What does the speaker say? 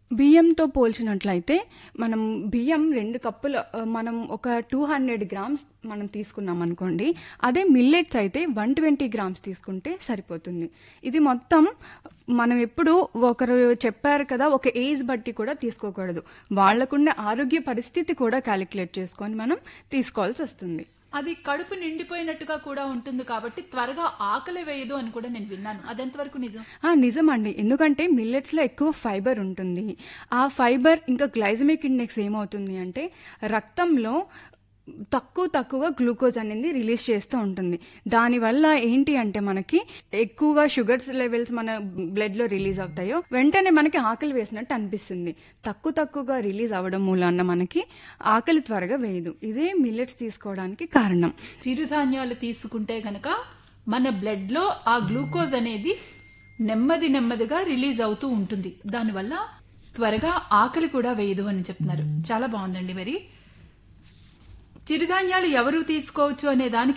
బియ్యంతో పోల్చినట్లయితే మనం బియ్యం రెండు కప్పుల ఆ, మనం ఒక టూ హండ్రెడ్ గ్రామ్స్ మనం తీసుకున్నాం అనుకోండి అదే మిల్లెట్స్ అయితే వన్ ట్వంటీ గ్రామ్స్ తీసుకుంటే సరిపోతుంది ఇది మొత్తం మనం ఎప్పుడు ఒకరు చెప్పారు కదా ఒక ఏజ్ బట్టి కూడా తీసుకోకూడదు వాళ్ళకుండే ఆరోగ్య పరిస్థితి కూడా క్యాలిక్యులేట్ చేసుకొని మనం తీసుకోవాల్సి వస్తుంది అది కడుపు నిండిపోయినట్టుగా కూడా ఉంటుంది కాబట్టి త్వరగా ఆకలి వేయదు అని కూడా నేను విన్నాను అదెంతవరకు నిజం ఆ, నిజమండి ఎందుకంటే మిల్లెట్స్లో ఎక్కువ ఫైబర్ ఉంటుంది ఆ ఫైబర్ ఇంకా గ్లైజమిక్ ఇండెక్స్ ఏమవుతుంది అంటే రక్తంలో తక్కువ తక్కువ గ్లూకోజ్ అనేది రిలీజ్ చేస్తూ ఉంటుంది దానివల్ల ఏంటి అంటే మనకి ఎక్కువగా షుగర్స్ లెవెల్స్ మన బ్లడ్లో రిలీజ్ అవుతాయో వెంటనే మనకి ఆకలి వేసినట్టు అనిపిస్తుంది తక్కువ తక్కువగా రిలీజ్ అవ్వడం మూలాన మనకి ఆకలి త్వరగా వేయదు ఇదే మిల్లెట్స్ తీసుకోవడానికి కారణం చిరుధాన్యాలు తీసుకుంటే గనక మన బ్లడ్ లో ఆ గ్లూకోజ్ అనేది నెమ్మది నెమ్మదిగా రిలీజ్ అవుతూ ఉంటుంది దానివల్ల త్వరగా ఆకలి కూడా వేయదు అని చెప్తున్నారు చాలా బాగుందండి మరి చిరుధాన్యాలు ఎవరు తీసుకోవచ్చు అనే దానికి